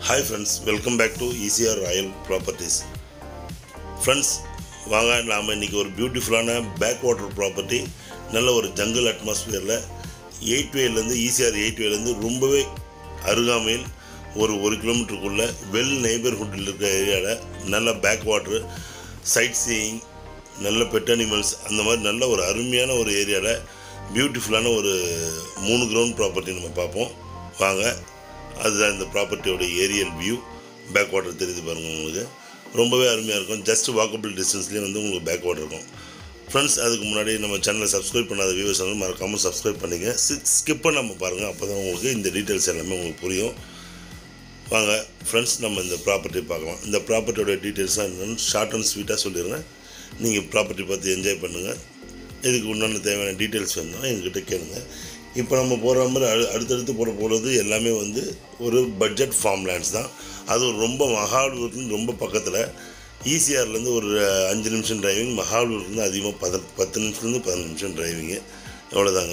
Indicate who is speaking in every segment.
Speaker 1: hi friends welcome back to ECR royal properties friends வாங்க நாம் இன்றைக்கி ஒரு பியூட்டிஃபுல்லான பேக் வாட்டர் ப்ராப்பர்ட்டி நல்ல ஒரு ஜங்கிள் அட்மாஸ்பியரில் எயிட் வேலேருந்து ஈசிஆர் எயிட் வேலேருந்து ரொம்பவே அருகாமையில் ஒரு ஒரு கிலோமீட்டருக்குள்ளே வெல் நெய்பர்ஹுட்டில் இருக்கிற ஏரியாவில் நல்ல பேக் வாட்ரு சைட் சீயிங் நல்ல பெட் அனிமல்ஸ் அந்த மாதிரி நல்ல ஒரு அருமையான ஒரு ஏரியாவில் பியூட்டிஃபுல்லான ஒரு மூணு கிரவுண்ட் ப்ராப்பர்ட்டி நம்ம பார்ப்போம் வாங்க அதுதான் இந்த ப்ராப்பர்ட்டியோட ஏரியல் வியூ பேக் வாட்டர் தெரியுது பாருங்கள் உங்களுக்கு ரொம்பவே அருமையாக இருக்கும் ஜஸ்ட் வாக்கபிள் டிஸ்டன்ஸ்லேயே வந்து உங்களுக்கு பேக் வாட்டர் இருக்கும் ஃப்ரெண்ட்ஸ் அதுக்கு முன்னாடி நம்ம சேனலை சப்ஸ்கிரைப் பண்ணாத வியூவர்ஸ் வந்து மறக்காமல் சப்ஸ்கிரைப் பண்ணிங்க ஸ்கிப் பண்ணாமல் பாருங்கள் அப்போ தான் உங்களுக்கு இந்த டீட்டெயில்ஸ் எல்லாமே உங்களுக்கு புரியும் வாங்க ஃப்ரெண்ட்ஸ் நம்ம இந்த ப்ராப்பர்ட்டி பார்க்கலாம் இந்த ப்ராப்பர்ட்டியோட டீட்டெயில்ஸ்லாம் என்னென்னு ஷார்ட் அண்ட் ஸ்வீட்டாக சொல்லிடுறேன் நீங்கள் ப்ராப்பர்ட்டி பார்த்து என்ஜாய் பண்ணுங்கள் இதுக்கு உண்டான தேவையான டீட்டெயில்ஸ் வேணும்னா எங்ககிட்ட கேளுங்க இப்போ நம்ம போகிற மாதிரி அடு அடுத்தடுத்து போட போகிறது எல்லாமே வந்து ஒரு பட்ஜெட் ஃபார்ம் லேண்ட்ஸ் தான் அதுவும் ரொம்ப மகாபலிபுரத்துலேருந்து ரொம்ப பக்கத்தில் ஈசிஆர்லேருந்து ஒரு அஞ்சு நிமிஷம் டிரைவிங் மகாபலிபுரத்துலேருந்து அதிகமாக பத பத்து நிமிஷத்துலேருந்து பதினஞ்சு நிமிஷம் டிரைவிங்கு எவ்வளோதாங்க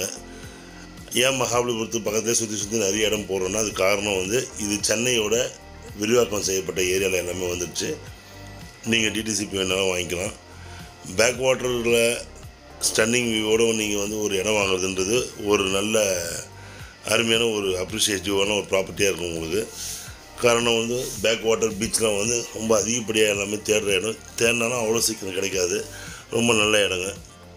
Speaker 1: ஏன் மகாபலிபுரத்துக்கு பக்கத்துலேயே சுற்றி சுற்றி நிறைய இடம் போடுறோன்னா அது காரணம் வந்து இது சென்னையோட விரிவாக்கம் செய்யப்பட்ட ஏரியாவில் எல்லாமே வந்துடுச்சு நீங்கள் டிடிசிபி வேணாலும் வாங்கிக்கலாம் பேக் வாட்டரில் ஸ்டன்னிங் வியூவோட நீங்கள் வந்து ஒரு இடம் வாங்குறதுன்றது ஒரு நல்ல அருமையான ஒரு அப்ரிஷியேட்டிவான ஒரு ப்ராப்பர்ட்டியாக இருக்கும் உங்களுக்கு காரணம் வந்து பேக் வாட்டர் பீச்லாம் வந்து ரொம்ப அதிகப்படியாக எல்லாமே தேடுற இடம் தேடினாலும் அவ்வளோ சீக்கிரம் கிடைக்காது ரொம்ப நல்ல இடங்க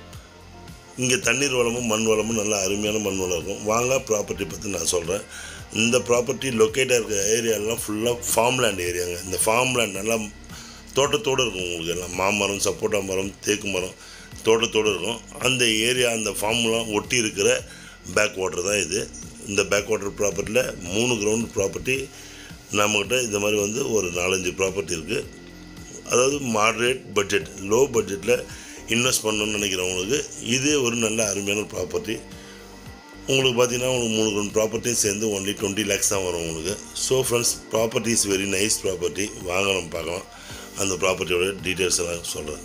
Speaker 1: இங்கே தண்ணீர் வளமும் மண் வளமும் நல்ல அருமையான மண் வளம் இருக்கும் வாங்க ப்ராப்பர்ட்டி பற்றி நான் சொல்கிறேன் இந்த ப்ராப்பர்ட்டி லொக்கேட்டாக இருக்கிற ஏரியாலாம் ஃபுல்லாக ஃபார்ம் லேண்ட் ஏரியாங்க இந்த ஃபார்ம் லேண்ட் நல்லா தோட்டத்தோடு இருக்கும் உங்களுக்கு எல்லாம் மாமரம் சப்போட்டா மரம் தேக்கு மரம் தோட்டத்தோடு இருக்கும் அந்த ஏரியா அந்த ஃபார்ம்லாம் ஒட்டி இருக்கிற பேக் வாட்டர் தான் இது இந்த பேக் வாட்டர் ப்ராப்பர்ட்டியில் மூணு கிரவுண்ட் ப்ராப்பர்ட்டி நம்மக்கிட்ட இந்த மாதிரி வந்து ஒரு நாலஞ்சு ப்ராப்பர்ட்டி இருக்குது அதாவது மாட்ரேட் பட்ஜெட் லோ பட்ஜெட்டில் இன்வெஸ்ட் பண்ணணும்னு நினைக்கிறவங்களுக்கு இது ஒரு நல்ல அருமையான ப்ராப்பர்ட்டி உங்களுக்கு பார்த்தீங்கன்னா உங்களுக்கு மூணு கிரவுண்ட் ப்ராப்பர்ட்டியும் சேர்ந்து ஒன்லி டுவெண்ட்டி லேக்ஸ் தான் வரும் உங்களுக்கு so friends property is very nice property வாங்க நம்ம பார்க்கலாம் அந்த ப்ராப்பர்ட்டியோட டீட்டெயில்ஸ் எல்லாம் சொல்கிறேன்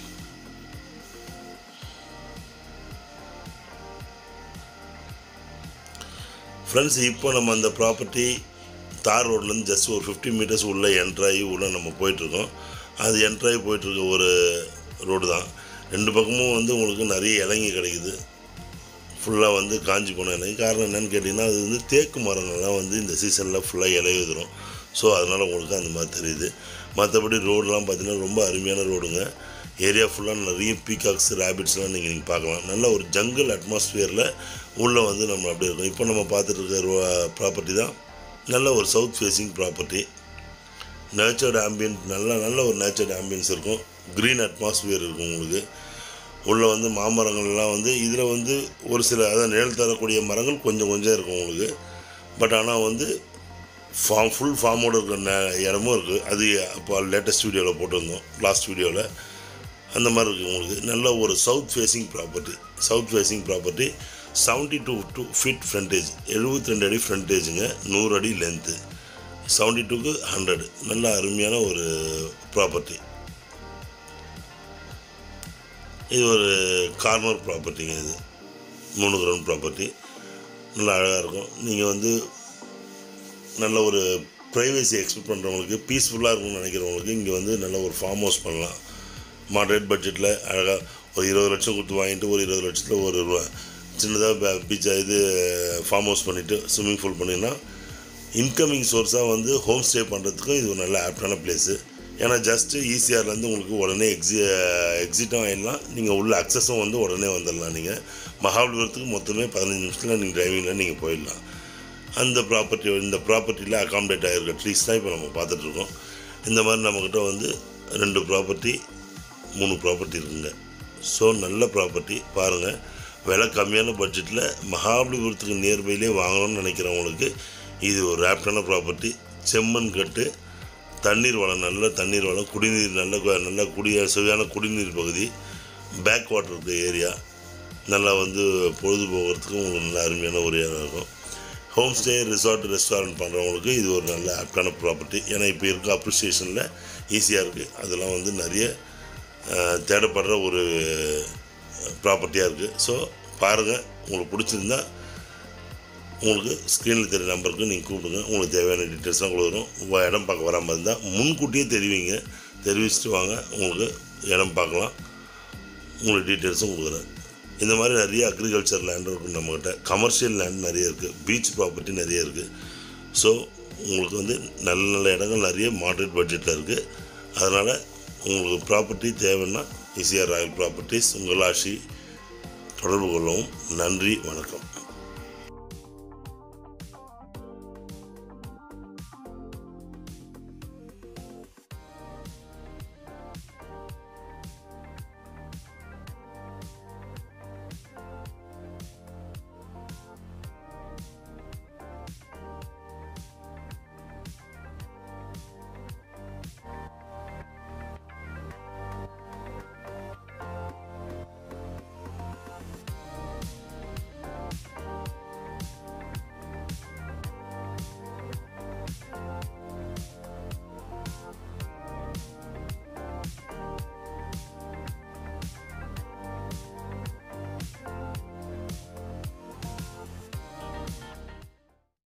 Speaker 1: ஃப்ரெண்ட்ஸ் இப்போ நம்ம அந்த ப்ராப்பர்ட்டி தார் ரோட்லேருந்து ஜஸ்ட் ஒரு ஃபிஃப்டி மீட்டர்ஸ் உள்ளே என்ட்ராகி உள்ளே நம்ம போயிட்டுருக்கோம் அது என்ட்ராகி போயிட்டுருக்க ஒரு ரோடு தான் ரெண்டு பக்கமும் வந்து உங்களுக்கு நிறைய இலங்கி கிடைக்குது ஃபுல்லாக வந்து காஞ்சி போன இலங்கி காரணம் என்னென்னு கேட்டிங்கன்னா அது வந்து தேக்கு மரங்கள்லாம் வந்து இந்த சீசனில் ஃபுல்லாக இலையுதிரும் ஸோ அதனால் உங்களுக்கு அந்த மாதிரி தெரியுது மற்றபடி ரோடெலாம் பார்த்தீங்கன்னா ரொம்ப அருமையான ரோடுங்க ஏரியா ஃபுல்லாக நிறைய பீகாக்ஸ் ரேபிட்ஸ்லாம் நீங்கள் நீங்கள் பார்க்கலாம் நல்ல ஒரு ஜங்கிள் அட்மாஸ்பியரில் உள்ளே வந்து நம்ம அப்படி இருக்கும் இப்போ நம்ம பார்த்துட்டு இருக்க ப்ராப்பர்ட்டி தான் நல்ல ஒரு south facing property natured ambient நல்ல நல்ல ஒரு நேச்சர்டு ஆம்பியன்ஸ் இருக்கும் க்ரீன் அட்மாஸ்பியர் இருக்கும் உங்களுக்கு உள்ளே வந்து மாமரங்கள்லாம் வந்து இதில் வந்து ஒரு சில அதான் நிழல் தரக்கூடிய மரங்கள் கொஞ்சம் கொஞ்சம் இருக்கும் உங்களுக்கு பட் ஆனால் வந்து ஃபார்ம் ஃபுல் ஃபார்மோடு இருக்கிற நே இடமும் இருக்குது அது இப்போ லேட்டஸ்ட் வீடியோவில் போட்டிருந்தோம் லாஸ்ட் வீடியோவில் அந்த மாதிரி இருக்குது உங்களுக்கு நல்ல ஒரு south facing property south facing property seventy two two feet frontage எழுபத்தி ரெண்டு அடி ஃப்ரண்டேஜுங்க நூறு அடி லென்த்து செவன்ட்டி டூக்கு ஹண்ட்ரட் நல்ல அருமையான ஒரு ப்ராப்பர்ட்டி இது ஒரு கார்னர் ப்ராப்பர்ட்டிங்க இது மூணு கிரவுண்ட் ப்ராப்பர்ட்டி நல்லா அழகாக இருக்கும் நீங்கள் வந்து நல்ல ஒரு ப்ரைவசி எக்ஸ்பெக்ட் பண்ணுறவங்களுக்கு பீஸ்ஃபுல்லாக இருக்கும்னு நினைக்கிறவங்களுக்கு இங்கே வந்து நல்ல ஒரு ஃபார்ம் ஹவுஸ் பண்ணலாம் மாட்ரேட் பட்ஜெட்டில் அழகாக ஒரு இருபது லட்சம் கொடுத்து வாங்கிட்டு ஒரு இருபது லட்சத்தில் ஒரு சின்னதாக பீச்சை இது ஃபார்ம் ஹவுஸ் பண்ணிவிட்டு ஸ்விம்மிங் பூல் பண்ணிங்கன்னா இன்கமிங் சோர்ஸாக வந்து ஹோம் ஸ்டே பண்ணுறதுக்கும் இது ஒரு நல்ல ஆப்டான பிளேஸு ஏன்னா ஜஸ்ட்டு ஈஸியார்லேருந்து உங்களுக்கு உடனே எக்ஸி எக்ஸிட்டும் ஆகிடலாம் நீங்கள் உள்ள அக்சஸும் வந்து உடனே வந்துடலாம் நீங்கள் மகாபலிபுரத்துக்கு மொத்தமே பதினஞ்சு நிமிஷத்தில் நீங்கள் டிரைவிங்கில் நீங்கள் போயிடலாம் அந்த ப்ராப்பர்ட்டி இந்த ப்ராப்பர்ட்டியில் அகாமடேட் ஆகிருக்க ட்ரீஸ் தான் இப்போ நம்ம பார்த்துட்ருக்கோம் இந்த மாதிரி நம்மக்கிட்ட வந்து ரெண்டு ப்ராப்பர்ட்டி மூணு ப்ராப்பர்ட்டி இருக்குங்க ஸோ நல்ல ப்ராப்பர்ட்டி பாருங்கள் விலை கம்மியான பட்ஜெட்டில் மகாபலிபுரத்துக்கு நியர்பைலே வாங்கணும்னு நினைக்கிறவங்களுக்கு இது ஒரு ஆப்டான ப்ராப்பர்ட்டி செம்மண் கட்டு தண்ணீர் வளம் நல்ல தண்ணீர் வளம் குடிநீர் நல்ல நல்ல குடிய சுவையான குடிநீர் பகுதி பேக் வாட்டர் இருக்க ஏரியா நல்லா வந்து பொழுது போகிறதுக்கும் உங்களுக்கு நல்ல அருமையான ஒரு ஏரியா இருக்கும் ஹோம் ஸ்டே ரிசார்ட் ரெஸ்டாரண்ட் பண்ணுறவங்களுக்கு இது ஒரு நல்ல ஆப்டான ப்ராப்பர்ட்டி ஏன்னா இப்போ இருக்க அப்ரிசியேஷனில் ஈஸியாக இருக்குது அதெல்லாம் வந்து நிறைய தேடப்படுற ஒரு ப்ராப்பர்ட்டியாக இருக்குது ஸோ பாருங்கள் உங்களுக்கு பிடிச்சிருந்தா உங்களுக்கு ஸ்க்ரீனில் தெரிய நம்பருக்கு நீங்கள் கூப்பிடுங்க உங்களுக்கு தேவையான டீட்டெயில்ஸ்லாம் கொடுக்குறோம் உங்கள் இடம் பார்க்க வராமல் இருந்தால் முன்கூட்டியே தெரிவிங்க தெரிவிச்சுட்டு வாங்க உங்களுக்கு இடம் பார்க்கலாம் உங்களுக்கு டீட்டெயில்ஸும் கொடுக்குறேன் இந்த மாதிரி நிறைய அக்ரிகல்ச்சர் லேண்ட் இருக்குது நம்மக்கிட்ட கமர்ஷியல் லேண்ட் நிறைய இருக்குது பீச் ப்ராப்பர்ட்டி நிறைய இருக்குது ஸோ உங்களுக்கு வந்து நல்ல நல்ல இடங்கள் நிறைய மாடரேட் பட்ஜெட்டில் இருக்குது அதனால் உங்களுக்கு ப்ராப்பர்ட்டி தேவைன்னா ஈஸியாக ராயல் ப்ராப்பர்ட்டிஸ் உங்கள் ஆட்சி தொடர்பு கொள்ளவும் நன்றி வணக்கம்